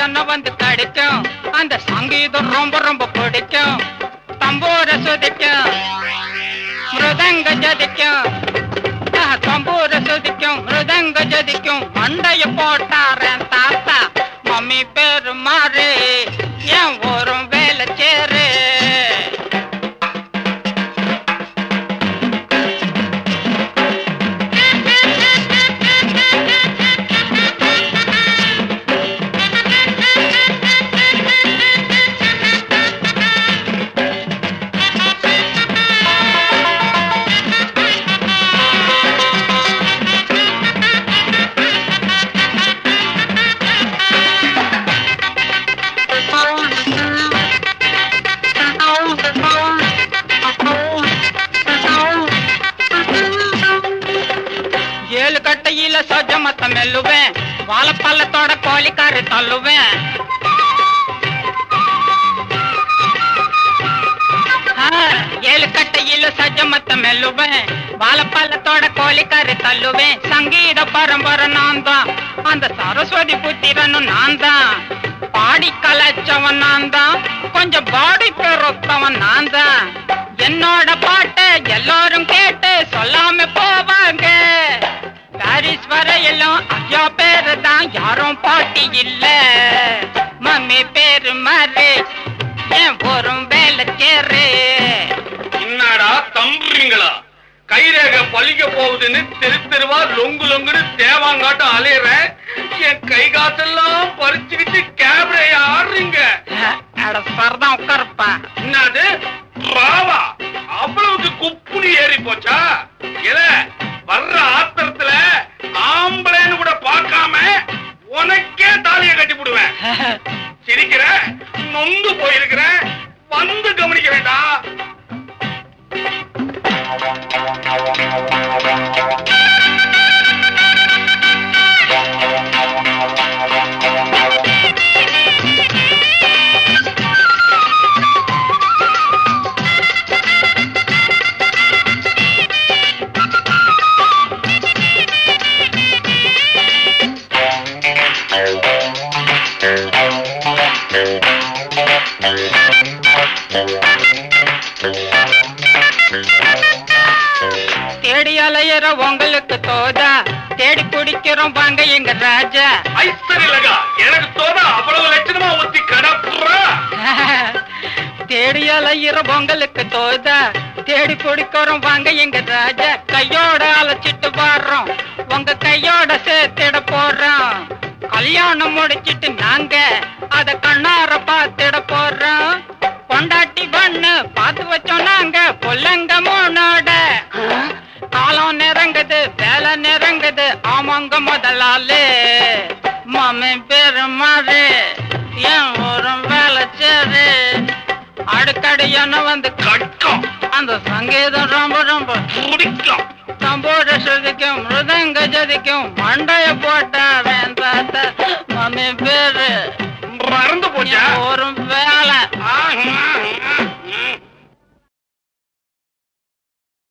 என்ன வந்து கடிக்கும் அந்த சங்கீதம் ரொம்ப ரொம்ப பிடிக்கும் தம்பூர சுதிக்கும் மிருதங்க ஜதிக்கும் ஆஹ், தம்பூர சுதிக்கும் மிருதங்க ஜதிக்கும் மண்டைய போட்டாரன் தாத்தா மம்மி பேரு மாறு என் ஊரும் வேலை சேரு ஏழு கட்டையில சொஜமத்த மெல்லுவேன் வாழைப்பள்ளத்தோட கோழிக்காரு தள்ளுவேன் ஆ, ஏழு கட்டையில சஜமத்த மெல்லுவேன் வாழைப்பள்ளத்தோட கோழிக்காரு தள்ளுவேன் சங்கீத பரம்பரை நான் தான் அந்த சரஸ்வதி புத்திரனும் நான் தான் பாடி கலைச்சவன் நான் தான் கொஞ்சம் பாடி பெருத்தவன் நான் தான் என்னோட பாட்டை எல்லாரும் கேட்டு சொல்லாம போவாங்க பாரிஸ் வரையிலும் ஐயா பேரு தான் யாரும் பாட்டி இல்ல மம்மி பேரு மாறு என் ஊரும் வேலை சேரு என்னடா தம்புறீங்களா கைரேக பழிக்க போகுதுன்னு தெரு தெருவா லொங்கு லொங்குன்னு தேவாங்காட்டம் அலையிறேன் என் கை காசெல்லாம் பறிச்சுக்கிட்டு கேமரா ஆடுறீங்க அட சரதான் உட்காருப்பா என்னது ராவா அவ்வளவுக்கு குப்புனி ஏறி போச்சா இத வர்ற ஆத்திரத்துல ஆம்பளைன்னு கூட பார்க்காம உனக்கே தாலிய கட்டி போடுவேன் சிரிக்கிற நொந்து போயிருக்கிற வந்து கவனிக்க வேண்டாம் தேடி அலையிற உங்களுக்கு தோதா தேடி பிடிக்கிறோம் வாங்க எங்க ராஜா ஐஸ்வர்யலகா எனக்கு தோண அவ்வளவு லட்சணமா ஒத்தி கடப்புறா தேடி அலையிற உங்களுக்கு தோதா தேடி பிடிக்கிறோம் வாங்க எங்க ராஜா கையோட அழைச்சிட்டு வர்றோம் உங்க கையோட சேர்த்திட போறோம் கல்யாணம் முடிச்சிட்டு நாங்க அத கண்ணார பார்த்திட போறோம் பொண்டாட்டி பண்ணு பார்த்து வச்சோம் நாங்க பொல்லங்க மூணோட காலம் நெருங்குது வேலை நெருங்குது ஆமாங்க முதலாளு மாமி பேரு மாறு என் ஊரும் வேலை சேரு அடுக்கடி என்ன வந்து கட்கம் அந்த சங்கீதம் ரொம்ப ரொம்ப பிடிக்கும் தம்போட சுதிக்கும் மிருதங்க ஜதிக்கும் மண்டைய போட்டாரன் தாத்தா மாமி பேரு மறந்து போச்சா என் ஊரும்